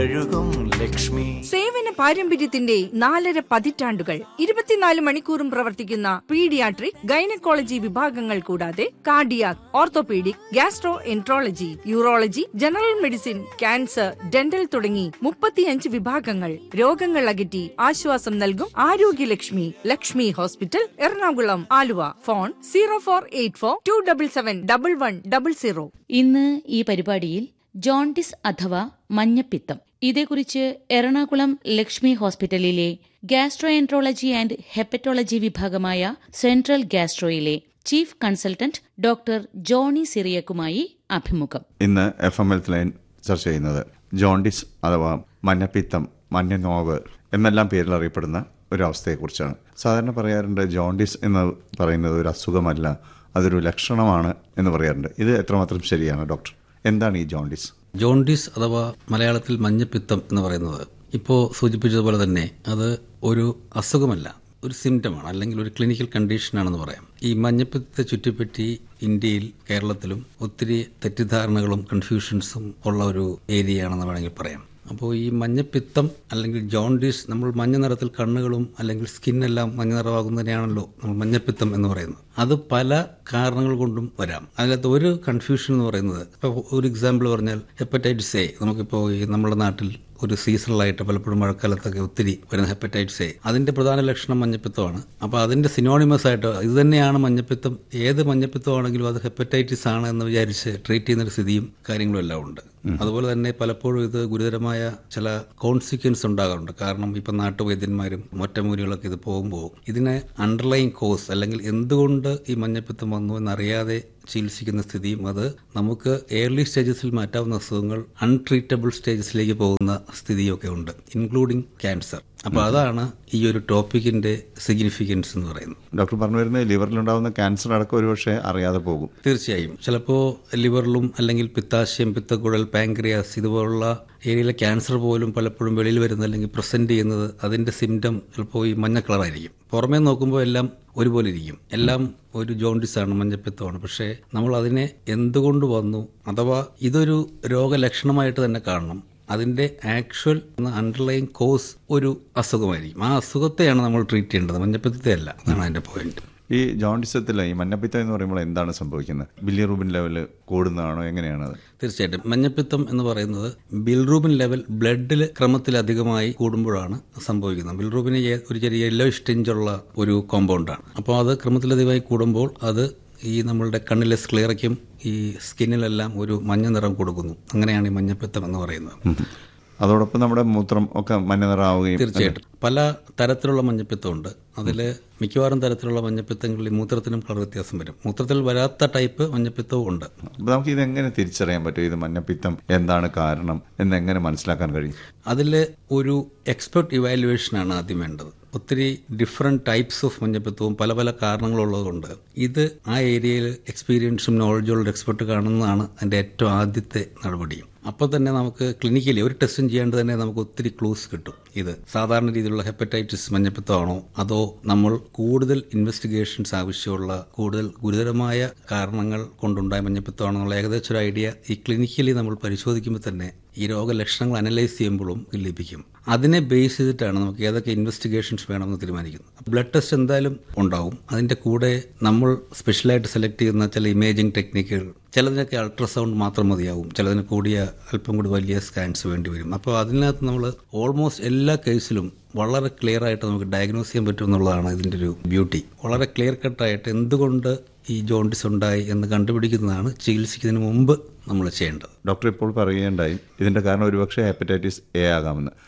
തഴുകും ലക്ഷ്മി സേവന പാരമ്പര്യത്തിന്റെ നാലര പതിറ്റാണ്ടുകൾ ഇരുപത്തിനാല് മണിക്കൂറും പ്രവർത്തിക്കുന്ന പീഡിയാട്രിക് ഗൈനക്കോളജി വിഭാഗങ്ങൾ കൂടാതെ cardiac orthopaedic gastroenterology urology general medicine cancer dental തുടങ്ങി മുപ്പത്തിയഞ്ച് വിഭാഗങ്ങൾ രോഗങ്ങൾ അകറ്റി ആശ്വാസം നൽകും ആരോഗ്യലക്ഷ്മി Lakshmi hospital Ernakulam Aluva phone zero four eight four two double seven double one double zero ഇന്ന് ഈ പരിപാടിയിൽ ജോണ്ടിസ് അഥവാ മഞ്ഞപ്പിത്തം ഇതേക്കുറിച്ച് എറണാകുളം ലക്ഷ്മി ഹോസ്പിറ്റലിലെ ഗാസ്ട്രോഎൻട്രോളജി ആൻഡ് ഹെപ്പറ്റോളജി വിഭാഗമായ സെൻട്രൽ ഗാസ്ട്രോയിലെ ചീഫ് കൺസൾട്ടന്റ് ഡോക്ടർ ജോണി സിറിയക്കുമായി അഭിമുഖം ഇന്ന് എഫ് എം ഹെൽത്ത് ലൈൻ ചർച്ച ചെയ്യുന്നത് ജോണ്ടിസ് അഥവാ മഞ്ഞപ്പിത്തം മഞ്ഞനോവ് എന്നെല്ലാം പേരിൽ അറിയപ്പെടുന്ന ഒരു അവസ്ഥയെക്കുറിച്ചാണ് സാധാരണ പറയാറുണ്ട് ജോണ്ടിസ് എന്ന് പറയുന്നത് ഒരു അസുഖമല്ല അതൊരു ലക്ഷണമാണ് എന്ന് പറയാറുണ്ട് ഇത് എത്രമാത്രം ശരിയാണ് ഡോക്ടർ എന്താണ് ഈ ജോണ്ടിസ് ജോണ്ടിസ് അഥവാ മലയാളത്തിൽ മഞ്ഞപ്പിത്തം എന്ന് പറയുന്നത് ഇപ്പോൾ സൂചിപ്പിച്ചതുപോലെ തന്നെ അത് ഒരു അസുഖമല്ല ഒരു സിംറ്റമാണ് അല്ലെങ്കിൽ ഒരു ക്ലിനിക്കൽ കണ്ടീഷനാണെന്ന് പറയാം ഈ മഞ്ഞപ്പിത്തത്തെ ചുറ്റിപ്പറ്റി ഇന്ത്യയിൽ കേരളത്തിലും ഒത്തിരി തെറ്റിദ്ധാരണകളും കൺഫ്യൂഷൻസും ഉള്ള ഒരു ഏരിയയാണെന്ന് വേണമെങ്കിൽ പറയാം അപ്പോൾ ഈ മഞ്ഞപ്പിത്തം അല്ലെങ്കിൽ ജോണ്ടിസ് നമ്മൾ മഞ്ഞ നിറത്തിൽ കണ്ണുകളും അല്ലെങ്കിൽ സ്കിന്നെല്ലാം മഞ്ഞ നിറമാകുന്നതിനെയാണല്ലോ നമ്മൾ മഞ്ഞപ്പിത്തം എന്ന് പറയുന്നത് അത് പല കാരണങ്ങൾ കൊണ്ടും വരാം അതിനകത്ത് ഒരു കൺഫ്യൂഷൻ എന്ന് പറയുന്നത് ഇപ്പോൾ ഒരു എക്സാമ്പിൾ പറഞ്ഞാൽ ഹെപ്പറ്റൈറ്റിസ് എ നമുക്കിപ്പോൾ ഈ നമ്മുടെ നാട്ടിൽ ഒരു സീസണലായിട്ട് പലപ്പോഴും മഴക്കാലത്തൊക്കെ ഒത്തിരി വരുന്ന ഹെപ്പറ്റൈറ്റിസ് എ അതിന്റെ പ്രധാന ലക്ഷണം മഞ്ഞപ്പിത്തമാണ് അപ്പോൾ അതിന്റെ സിനോണിമസ് ആയിട്ട് ഇത് തന്നെയാണ് മഞ്ഞപ്പിത്തം ഏത് മഞ്ഞപ്പിത്തമാണെങ്കിലും അത് ഹെപ്പറ്റൈറ്റിസ് ആണ് എന്ന് വിചാരിച്ച് ട്രീറ്റ് ചെയ്യുന്ന ഒരു സ്ഥിതിയും കാര്യങ്ങളും എല്ലാം ഉണ്ട് അതുപോലെ തന്നെ പലപ്പോഴും ഇത് ഗുരുതരമായ ചില കോൺസിക്വൻസ് ഉണ്ടാകാറുണ്ട് കാരണം ഇപ്പം നാട്ടുവൈദ്യന്മാരും ഒറ്റമൂലികളൊക്കെ ഇത് പോകുമ്പോൾ ഇതിനെ അണ്ടർലൈൻ കോസ് അല്ലെങ്കിൽ എന്തുകൊണ്ട് ഈ മഞ്ഞപ്പിത്തം വന്നു എന്നറിയാതെ ചികിത്സിക്കുന്ന സ്ഥിതിയും അത് നമുക്ക് ഏർലി സ്റ്റേജസിൽ മാറ്റാവുന്ന അസുഖങ്ങൾ അൺട്രീറ്റബിൾ സ്റ്റേജസിലേക്ക് പോകുന്ന സ്ഥിതിയൊക്കെ ഉണ്ട് ഇൻക്ലൂഡിങ് ക്യാൻസർ അപ്പോൾ അതാണ് ഈ ഒരു ടോപ്പിക്കിന്റെ സിഗ്നിഫിക്കൻസ് എന്ന് പറയുന്നത് ഡോക്ടർ പറഞ്ഞു വരുന്നത് ലിവറിലുണ്ടാകുന്ന ക്യാൻസർ അടക്കം ഒരുപക്ഷെ അറിയാതെ പോകും തീർച്ചയായും ചിലപ്പോൾ ലിവറിലും അല്ലെങ്കിൽ പിത്താശയം പിത്തക്കുഴൽ പാങ്ക്രിയാസ് ഇതുപോലുള്ള ഏരിയയിലെ ക്യാൻസർ പോലും പലപ്പോഴും വെളിയിൽ വരുന്നത് അല്ലെങ്കിൽ പ്രസന്റ് ചെയ്യുന്നത് അതിന്റെ സിംറ്റം ചിലപ്പോൾ ഈ മഞ്ഞ കളറായിരിക്കും പുറമേ നോക്കുമ്പോൾ എല്ലാം ഒരുപോലെ ഇരിക്കും എല്ലാം ഒരു ജോണ്ടിസാണ് മഞ്ഞപ്പിത്തമാണ് പക്ഷേ നമ്മൾ അതിനെ എന്തുകൊണ്ട് വന്നു അഥവാ ഇതൊരു രോഗലക്ഷണമായിട്ട് തന്നെ കാണണം അതിന്റെ ആക്ച്വൽ അണ്ടർലൈൻ കോസ് ഒരു അസുഖമായിരിക്കും ആ അസുഖത്തെയാണ് നമ്മൾ ട്രീറ്റ് ചെയ്യേണ്ടത് മഞ്ഞപ്പിത്തത്തെ അല്ല അതാണ് അതിന്റെ പോയിന്റ് ഈ ജോണ്ടിസത്തിൽ ഈ മഞ്ഞപ്പിത്തം എന്ന് പറയുമ്പോൾ എന്താണ് സംഭവിക്കുന്നത് ബില്ലിറൂബിൻ ലെവൽ കൂടുന്നതാണോ എങ്ങനെയാണത് തീർച്ചയായിട്ടും മഞ്ഞപ്പിത്തം എന്ന് പറയുന്നത് ബിൽറൂബിൻ ലെവൽ ബ്ലഡിൽ ക്രമത്തിലധികമായി കൂടുമ്പോഴാണ് സംഭവിക്കുന്നത് ബിൽറൂബിന് ye- ഒരു ചെറിയ യെല്ലോ ടിഞ്ചുള്ള ഒരു കോമ്പൗണ്ടാണ് അപ്പോൾ അത് ക്രമത്തിലധികമായി കൂടുമ്പോൾ അത് ഈ നമ്മളുടെ കണ്ണിലെ സ്ക്ലിയറയ്ക്കും ഈ സ്കിന്നിലെല്ലാം ഒരു മഞ്ഞ നിറം കൊടുക്കുന്നു അങ്ങനെയാണ് ഈ മഞ്ഞപ്പിത്തം എന്ന് പറയുന്നത് അതോടൊപ്പം നമ്മുടെ മൂത്രം ഒക്കെ മഞ്ഞ നിറാവുകയും തീർച്ചയായിട്ടും പല തരത്തിലുള്ള മഞ്ഞപ്പിത്തമുണ്ട് അതിൽ മിക്കവാറും തരത്തിലുള്ള മഞ്ഞപ്പിത്തങ്ങളിൽ മൂത്രത്തിനും കളർ വ്യത്യാസം വരും മൂത്രത്തിൽ വരാത്ത ടൈപ്പ് മഞ്ഞപ്പിത്തവും ഉണ്ട് അപ്പൊ നമുക്ക് ഇത് എങ്ങനെ തിരിച്ചറിയാൻ പറ്റും ഇത് മഞ്ഞപ്പിത്തം എന്താണ് കാരണം എന്ന് എങ്ങനെ മനസ്സിലാക്കാൻ കഴിയും അതിൽ ഒരു എക്സ്പെർട്ട് ഇവാലുവേഷനാണ് ആദ്യം വേണ്ടത് ഒത്തിരി ഡിഫറെൻറ്റ് ടൈപ്സ് ഓഫ് മഞ്ഞപ്പിത്തവും പല പല കാരണങ്ങളുള്ളതുകൊണ്ട് ഇത് ആ ഏരിയയിൽ എക്സ്പീരിയൻസും നോളജും ഉള്ള എക്സ്പെർട്ട് കാണുന്നതാണ് അതിൻ്റെ ഏറ്റവും ആദ്യത്തെ നടപടിയും അപ്പോൾ തന്നെ നമുക്ക് ക്ലിനിക്കലി ഒരു ടെസ്റ്റും ചെയ്യാണ്ട് തന്നെ നമുക്ക് ഒത്തിരി ക്ലൂസ് കിട്ടും ഇത് സാധാരണ രീതിയിലുള്ള ഹെപ്പറ്റൈറ്റിസ് മഞ്ഞപ്പിത്തമാണോ അതോ നമ്മൾ കൂടുതൽ ഇൻവെസ്റ്റിഗേഷൻസ് ആവശ്യമുള്ള കൂടുതൽ ഗുരുതരമായ കാരണങ്ങൾ കൊണ്ടുണ്ടായ മഞ്ഞപ്പിത്തമാണോ എന്നുള്ള ഏകദേശം ഒരു ഐഡിയ ഈ ക്ലിനിക്കലി നമ്മൾ പരിശോധിക്കുമ്പോൾ തന്നെ ഈ രോഗലക്ഷണങ്ങൾ അനലൈസ് ചെയ്യുമ്പോഴും ലഭിക്കും അതിനെ ബേസ് ചെയ്തിട്ടാണ് നമുക്ക് ഏതൊക്കെ ഇൻവെസ്റ്റിഗേഷൻസ് വേണമെന്ന് തീരുമാനിക്കുന്നത് ബ്ലഡ് ടെസ്റ്റ് എന്തായാലും ഉണ്ടാവും അതിൻ്റെ കൂടെ നമ്മൾ സ്പെഷ്യലായിട്ട് സെലക്ട് ചെയ്യുന്ന ചില ഇമേജിംഗ് ടെക്നിക്കുകൾ ചിലതിനൊക്കെ അൾട്രാസൗണ്ട് മാത്രം മതിയാവും ചിലതിന് കൂടിയ അല്പം കൂടി വലിയ സ്കാൻസ് വേണ്ടി വരും അപ്പോൾ അതിനകത്ത് നമ്മൾ ഓൾമോസ്റ്റ് എല്ലാ കേസിലും വളരെ ക്ലിയർ ആയിട്ട് നമുക്ക് ഡയഗ്നോസ് ചെയ്യാൻ പറ്റും എന്നുള്ളതാണ് ഇതിൻ്റെ ഒരു ബ്യൂട്ടി വളരെ ക്ലിയർ കട്ടായിട്ട് എന്തുകൊണ്ട് ഈ ജോണ്ടിസ് ഉണ്ടായി എന്ന് കണ്ടുപിടിക്കുന്നതാണ് ചികിത്സിക്കുന്നതിന് മുമ്പ് നമ്മൾ ചെയ്യേണ്ടത് ഡോക്ടർ ഇപ്പോൾ പറയുകയുണ്ടായി ഇതിന്റെ കാരണം ഒരുപക്ഷെ ഹെപ്പറ്റൈറ്റിസ് എ ആകാമെന്ന്